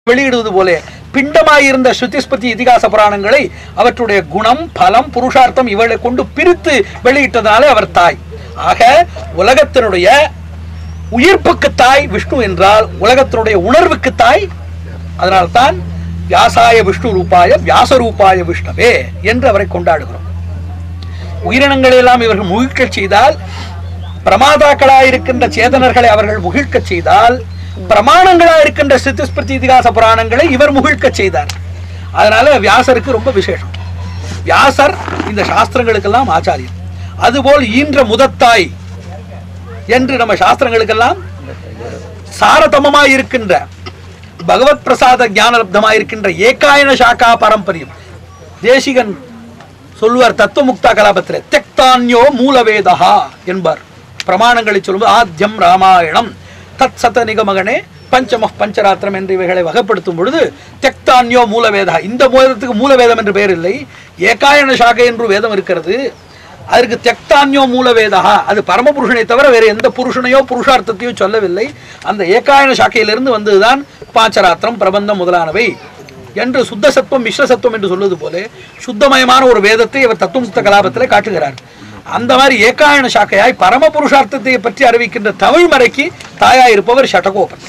வெளியிடுவது போல பிண்டமாயிருந்த ஸ்ருதிஸ்பதி இதிகாச புராணங்களை அவற்றுடைய குணம் பலம் புருஷார்த்தம் இவளை கொண்டு பிரித்து வெளியிட்டதாலே அவர் தாய் ஆக உலகத்தினுடைய உயிர்ப்புக்கு தாய் விஷ்ணு என்றால் உலகத்தினுடைய உணர்வுக்கு தாய் அதனால்தான் வியாசாய விஷ்ணு ரூபாய வியாசரூபாய விஷ்ணவே என்று அவரை கொண்டாடுகிறோம் உயிரினங்களை எல்லாம் இவர்கள் முகிழ்க்கச் செய்தால் பிரமாதாக்களாய் இருக்கின்ற சேதனர்களை அவர்கள் முகிழ்க்கச் செய்தால் பிரமாணங்களாய் இருக்கின்ற சித்திஸ்பிருதி இதிகாச புராணங்களை இவர் முகிழ்க்கச் செய்தார் அதனால வியாசருக்கு ரொம்ப விசேஷம் வியாசர் இந்த சாஸ்திரங்களுக்கெல்லாம் ஆச்சாரியர் அதுபோல் ஈன்ற முதத்தாய் என்று நம்ம சாஸ்திரங்களுக்கெல்லாம் சாரதமமாய் இருக்கின்ற பகவத் பிரசாத ஞானலப்தமாய் இருக்கின்ற ஏகாயன சாக்கா பரம்பரியம் தேசிகன் சொல்லுவார் தத்துவமுக்தா கலாபத்தில் தெக்தான்யோ மூலவேதா என்பார் பிரமாணங்களை சொல்லும்போது ஆத்யம் ராமாயணம் தத் சத நிகமகனே பஞ்சம பஞ்சராத்திரம் என்று இவைகளை வகைப்படுத்தும் பொழுது தெக்தான்யோ மூலவேதா இந்த வேதத்துக்கு மூலவேதம் என்று பெயர் இல்லை ஏகாயன சாகை என்று வேதம் இருக்கிறது அதற்கு தெக்தான்யோ மூலவேதா அது பரமபுருஷனை தவிர வேறு எந்த புருஷனையோ புருஷார்த்தத்தையோ சொல்லவில்லை அந்த ஏகாயன சாக்கையிலிருந்து வந்ததுதான் பாஞ்சராத்திரம் பிரபந்தம் முதலானவை என்று சுத்த சத்துவம் மிஸ்ர சத்துவம் என்று சொல்வது போல சுத்தமயமான ஒரு வேதத்தை இவர் தத்துவமுக்த கலாபத்திலே காட்டுகிறார் அந்த மாதிரி ஏகாயன சாக்கையாய் பரம புருஷார்த்தத்தை பற்றி அறிவிக்கின்ற தமிழ் மறைக்கு தாயாய் இருப்பவர் ஷடகோபன்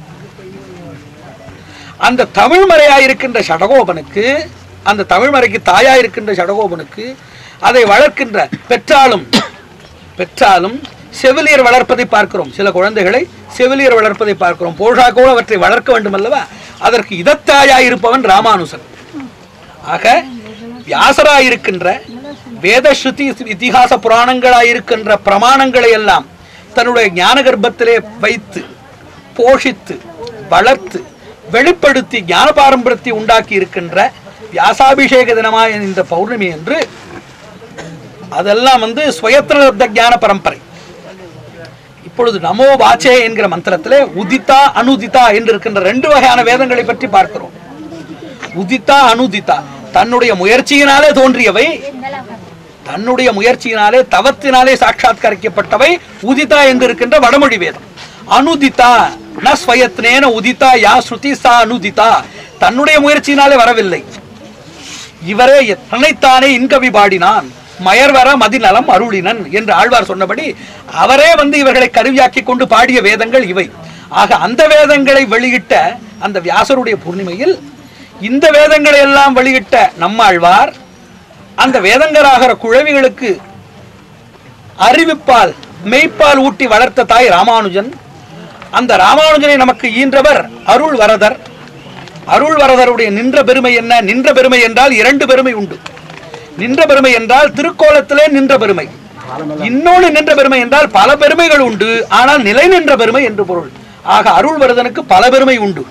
அந்த தமிழ் மறையாய் இருக்கின்ற ஷடகோபனுக்கு அந்த தமிழ் மறைக்கு தாயாய் இருக்கின்ற ஷடகோபனுக்கு அதை வளர்க்கின்ற பெற்றாலும் பெற்றாலும் செவிலியர் வளர்ப்பதை பார்க்கிறோம் சில குழந்தைகளை செவிலியர் வளர்ப்பதை பார்க்கிறோம் போஷாக்கோடு அவற்றை வளர்க்க வேண்டும் அல்லவா அதற்கு இதத்தாயாய் இருப்பவன் ராமானுசன் ஆக வியாசராயிருக்கின்ற வேதஸ்ருதி இதிகாச புராணங்களாயிருக்கின்ற பிரமாணங்களை எல்லாம் தன்னுடைய ஞான கர்ப்பத்திலே வைத்து போஷித்து வளர்த்து வெளிப்படுத்தி ஞான பாரம்பரியத்தை உண்டாக்கி இருக்கின்ற வியாசாபிஷேக தினமாய் இந்த பௌர்ணமி என்று அதெல்லாம் வந்து சுயத்திரலப்த ஞான பரம்பரை இப்பொழுது நமோ வாச்சே என்கிற மந்திரத்திலே உதிதா அனுதிதா என்று இருக்கின்ற ரெண்டு வகையான வேதங்களை பற்றி பார்க்கிறோம் உதிதா அனுதிதா தன்னுடைய முயற்சியினாலே தோன்றியவை தன்னுடைய முயற்சியினாலே தவத்தினாலே சாட்சாத்கரிக்கப்பட்டவை உதிதா என்று இருக்கின்ற வடமொழி வேதம் அனுதிதா ந ஸ்வயத்னேன உதிதா யா ஸ்ருதி சா அனுதிதா தன்னுடைய முயற்சியினாலே வரவில்லை இவரே தன்னைத்தானே இன்கவி பாடினான் மயர்வர மதிநலம் அருளினன் என்று ஆழ்வார் சொன்னபடி அவரே வந்து இவர்களை கருவியாக்கி கொண்டு பாடிய வேதங்கள் இவை ஆக அந்த வேதங்களை வெளியிட்ட அந்த வியாசருடைய பூர்ணிமையில் இந்த வேதங்களை எல்லாம் வெளியிட்ட நம்மாழ்வார் அந்த வேதங்களாகிற குழவிகளுக்கு அறிவிப்பால் மெய்ப்பால் ஊட்டி வளர்த்த தாய் ராமானுஜன் அந்த ராமானுஜனை நமக்கு ஈன்றவர் அருள் வரதர் அருள் வரதருடைய நின்ற பெருமை என்ன நின்ற பெருமை என்றால் இரண்டு பெருமை உண்டு நின்ற பெருமை என்றால் திருக்கோலத்திலே நின்ற பெருமை இன்னொன்று நின்ற பெருமை என்றால் பல பெருமைகள் உண்டு ஆனால் நிலை நின்ற பெருமை என்று பொருள் ஆக அருள் வரதனுக்கு பல பெருமை உண்டு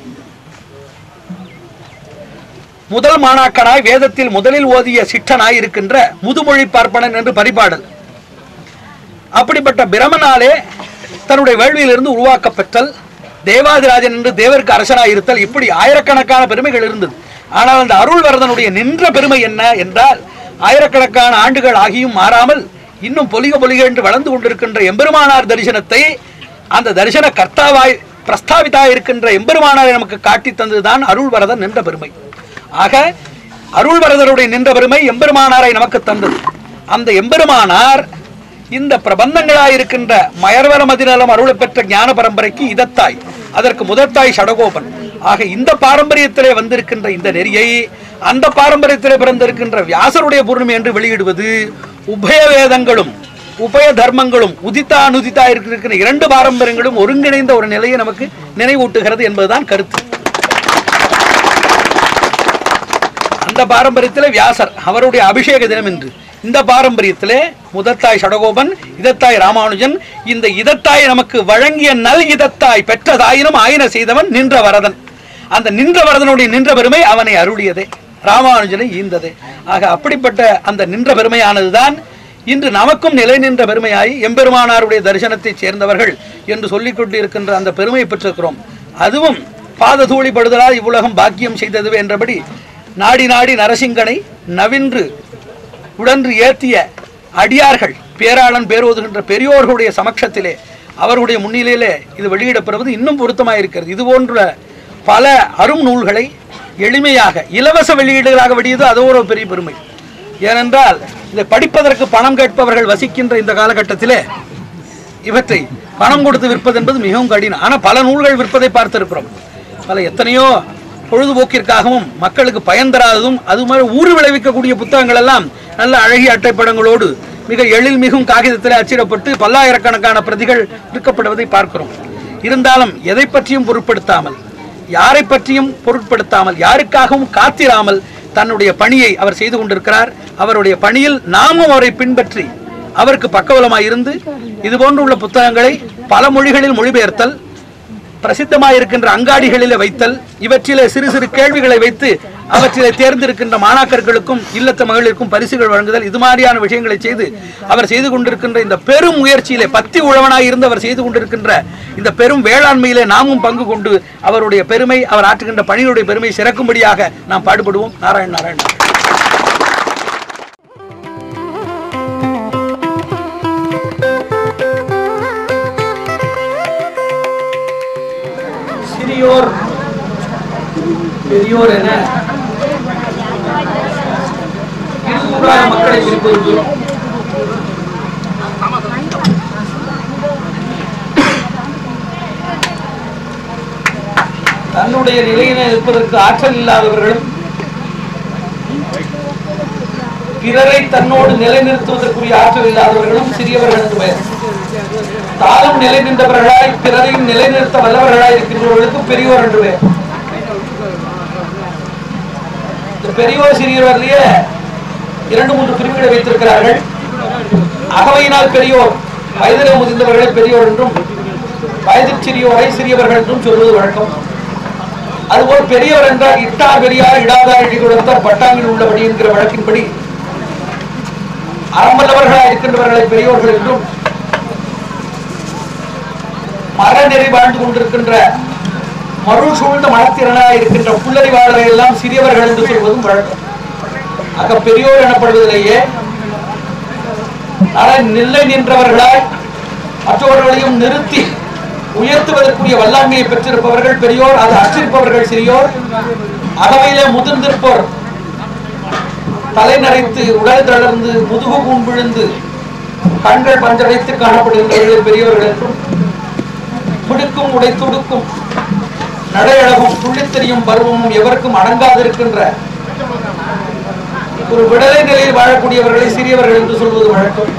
முதல் மாணாக்கனாய் வேதத்தில் முதலில் ஓதிய சிட்டனாய் இருக்கின்ற முதுமொழி பார்ப்பனன் என்று பரிபாடல் அப்படிப்பட்ட பிரமனாலே தன்னுடைய வேள்வியிலிருந்து உருவாக்கப்பட்டல் தேவாதிராஜன் என்று தேவருக்கு அரசனாய் இருத்தல் இப்படி ஆயிரக்கணக்கான பெருமைகள் இருந்தது ஆனால் அந்த அருள் வரதனுடைய நின்ற பெருமை என்ன என்றால் ஆயிரக்கணக்கான ஆண்டுகள் ஆகியும் மாறாமல் இன்னும் பொலிக பொலிக என்று வளர்ந்து கொண்டிருக்கின்ற எம்பெருமானார் தரிசனத்தை அந்த தரிசன கர்த்தாவாய் பிரஸ்தாபித்தாய் இருக்கின்ற எம்பெருமானாரை நமக்கு காட்டி தந்ததுதான் அருள் வரதன் நின்ற பெருமை ஆக அருள் வரதனுடைய நின்ற பெருமை எம்பெருமானாரை நமக்கு தந்தது அந்த எம்பெருமானார் இந்த பிரபந்தங்களாய் இருக்கின்ற மயர்வர மதிநலம் அருளை பெற்ற ஞான பரம்பரைக்கு இதத்தாய் அதற்கு முதற்தாய் ஷடகோபன் ஆக இந்த பாரம்பரியத்திலே வந்திருக்கின்ற இந்த நெறியை அந்த பாரம்பரியத்திலே பிறந்திருக்கின்ற வியாசருடைய பூர்ணிமை என்று வெளியிடுவது உபய வேதங்களும் உபய தர்மங்களும் உதித்தா அனுதித்தா இருக்கிற இரண்டு பாரம்பரியங்களும் ஒருங்கிணைந்த ஒரு நிலையை நமக்கு நினைவூட்டுகிறது என்பதுதான் கருத்து அந்த பாரம்பரியத்திலே வியாசர் அவருடைய அபிஷேக தினம் என்று இந்த பாரம்பரியத்திலே முதத்தாய் சடகோபன் இதத்தாய் ராமானுஜன் இந்த இதத்தாய் நமக்கு வழங்கிய நல் இதத்தாய் பெற்ற தாயினும் ஆயின செய்தவன் நின்ற வரதன் அந்த நின்ற வரதனுடைய நின்ற பெருமை அவனை அருளியதே ராமானுஜனை ஈந்ததே ஆக அப்படிப்பட்ட அந்த நின்ற பெருமையானதுதான் இன்று நமக்கும் நிலை நின்ற பெருமையாய் எம்பெருமானாருடைய தரிசனத்தைச் சேர்ந்தவர்கள் என்று சொல்லிக் கொண்டிருக்கின்ற அந்த பெருமையை பெற்றிருக்கிறோம் அதுவும் பாத தூளிப்படுதலால் இவ்வுலகம் பாக்கியம் செய்தது என்றபடி நாடி நாடி நரசிங்கனை நவின்று உடன்று ஏத்திய அடியார்கள் பேராளன் பேரோதுகின்ற பெரியோர்களுடைய சமட்சத்திலே அவர்களுடைய முன்னிலையிலே இது வெளியிடப்படுவது இன்னும் பொருத்தமாக இருக்கிறது இது போன்ற பல அரும் நூல்களை எளிமையாக இலவச வெளியீடுகளாக வெளியது அது ஒரு பெரிய பெருமை ஏனென்றால் இதை படிப்பதற்கு பணம் கேட்பவர்கள் வசிக்கின்ற இந்த காலகட்டத்திலே இவற்றை பணம் கொடுத்து விற்பது என்பது மிகவும் கடினம் ஆனால் பல நூல்கள் விற்பதை பார்த்திருக்கிறோம் பல எத்தனையோ பொழுதுபோக்கிற்காகவும் மக்களுக்கு பயன் தராததும் அது மாதிரி ஊறு விளைவிக்கக்கூடிய புத்தகங்கள் எல்லாம் நல்ல அழகிய அட்டைப்படங்களோடு மிக எழில் மிகும் காகிதத்தில் அச்சிடப்பட்டு பல்லாயிரக்கணக்கான பிரதிகள் விற்கப்படுவதை பார்க்கிறோம் இருந்தாலும் எதை பற்றியும் பொருட்படுத்தாமல் யாரை பற்றியும் பொருட்படுத்தாமல் யாருக்காகவும் காத்திராமல் தன்னுடைய பணியை அவர் செய்து கொண்டிருக்கிறார் அவருடைய பணியில் நாமும் அவரை பின்பற்றி அவருக்கு பக்கபலமாய் இருந்து இது போன்று உள்ள புத்தகங்களை பல மொழிகளில் மொழிபெயர்த்தல் பிரசித்தமாக இருக்கின்ற அங்காடிகளிலே வைத்தல் இவற்றிலே சிறு சிறு கேள்விகளை வைத்து அவற்றிலே தேர்ந்தெடுக்கின்ற மாணாக்கர்களுக்கும் இல்லத்த மகளிருக்கும் பரிசுகள் வழங்குதல் இது மாதிரியான விஷயங்களை செய்து அவர் செய்து கொண்டிருக்கின்ற இந்த பெரும் முயற்சியிலே பத்தி உழவனாய் இருந்து அவர் செய்து கொண்டிருக்கின்ற இந்த பெரும் வேளாண்மையிலே நாமும் பங்கு கொண்டு அவருடைய பெருமை அவர் ஆற்றுகின்ற பணியுடைய பெருமை சிறக்கும்படியாக நாம் பாடுபடுவோம் நாராயண் நாராயண் சிறியோர் பெரியோர் என இருநூறாயிரம் மக்களை பிரிப்பது தன்னுடைய நிலையில இருப்பதற்கு ஆற்றல் இல்லாதவர்களும் பிறரை தன்னோடு நிலைநிறுத்துவதற்குரிய ஆற்றல் இல்லாதவர்களும் சிறியவர்கள் என்று பெயர் தானும் நிலை நின்றவர்களாய் பிறரையும் நிலைநிறுத்த வல்லவர்களாய் இருக்கின்றவர்களுக்கு பெரியோர் என்று பெயர் இந்த பெரியோர் சிறியவர்லயே இரண்டு மூன்று பிரிவுகளை வைத்திருக்கிறார்கள் அகவையினால் பெரியோர் வயதிலே முதிர்ந்தவர்களை பெரியோர் என்றும் வயதில் சிறியோரை சிறியவர்கள் என்றும் சொல்வது வழக்கம் அதுபோல் பெரியவர் என்றால் இட்டார் பெரியார் இடாதார் இடி கொடுத்தார் பட்டாங்கில் உள்ளபடி என்கிற வழக்கின்படி அறம்பல்லவர்களாக இருக்கின்றவர்களை பெரியோர்கள் என்றும் மரநெறி வாழ்ந்து கொண்டிருக்கின்ற மருள் சூழ்ந்த மனத்திறனாக இருக்கின்ற புல்லறிவாளரை எல்லாம் சிறியவர்கள் என்று சொல்வதும் வழக்கம் ஆக பெரியோர் எனப்படுவதிலேயே ஆனால் நிலை நின்றவர்களாய் மற்றவர்களையும் நிறுத்தி உயர்த்துவதற்குரிய வல்லாண்மையை பெற்றிருப்பவர்கள் பெரியோர் அதை அற்றிருப்பவர்கள் சிறியோர் அகவையிலே முதிர்ந்திருப்போர் தலை நரைத்து உடல் தளர்ந்து முதுகு கூன் விழுந்து கண்கள் பஞ்சடைத்து காணப்படுகின்றவர்கள் பெரியவர்கள் என்றும் துடுக்கும் உடை துடுக்கும் நடையழகும் துள்ளித்தெரியும் பருவமும் எவருக்கும் அடங்காதிருக்கின்ற ஒரு விடலை நிலையில் வாழக்கூடியவர்களை சிறியவர்கள் என்று சொல்வது வழக்கம்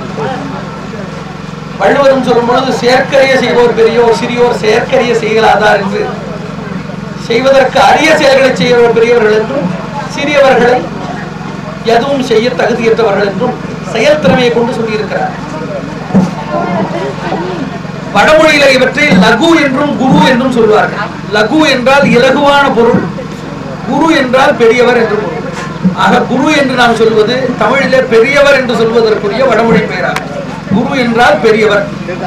வள்ளுவரும் சொல்லும் பொழுது செயற்கரிய செய்வோர் பெரியோர் சிறியோர் செயற்கரிய செய்கலாதார் என்று செய்வதற்கு அரிய செயல்களை செய்கிறவர் பெரியவர்கள் என்றும் சிறியவர்களை எதுவும் செய்ய தகுதியற்றவர்கள் என்றும் செயல் திறமையை கொண்டு சொல்லியிருக்கிறார் வடமொழியில இவற்றை லகு என்றும் குரு என்றும் சொல்வார்கள் லகு என்றால் இலகுவான பொருள் குரு என்றால் பெரியவர் என்று பொருள் ஆக குரு என்று நாம் சொல்வது தமிழிலே பெரியவர் என்று சொல்வதற்குரிய வடமொழி பெயராகும் குரு என்றால் பெரியவர்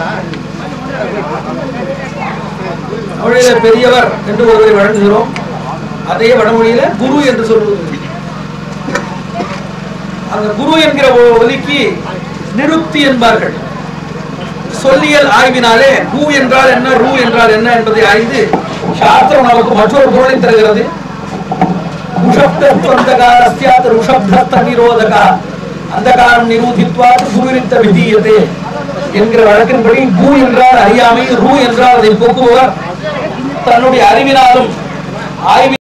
தமிழில பெரியவர் என்று ஒருவரை வழங்குகிறோம் அதே வடமொழியில குரு என்று சொல்வது அந்த குரு என்கிற ஒ- ஒலிக்கு நிருப்தி என்பார்கள் சொல்லியல் ஆய்வினாலே கு என்றால் என்ன ரு என்றால் என்ன என்பதை ஆய்ந்து சாஸ்திரம் நமக்கு மற்றொரு பொருளை தருகிறது ருஷப்தத்வந்தகாரஸ்யாத் ருஷப்தத்த நிரோதகா அந்தகாரம் நிரூதித்வாத் குருவித்த விதீயதே என்கிற வழக்கின்படி கு என்றால் அறியாமை ரு என்றால் அதை போக்குபவர் தன்னுடைய அறிவினாலும் ஆய்வி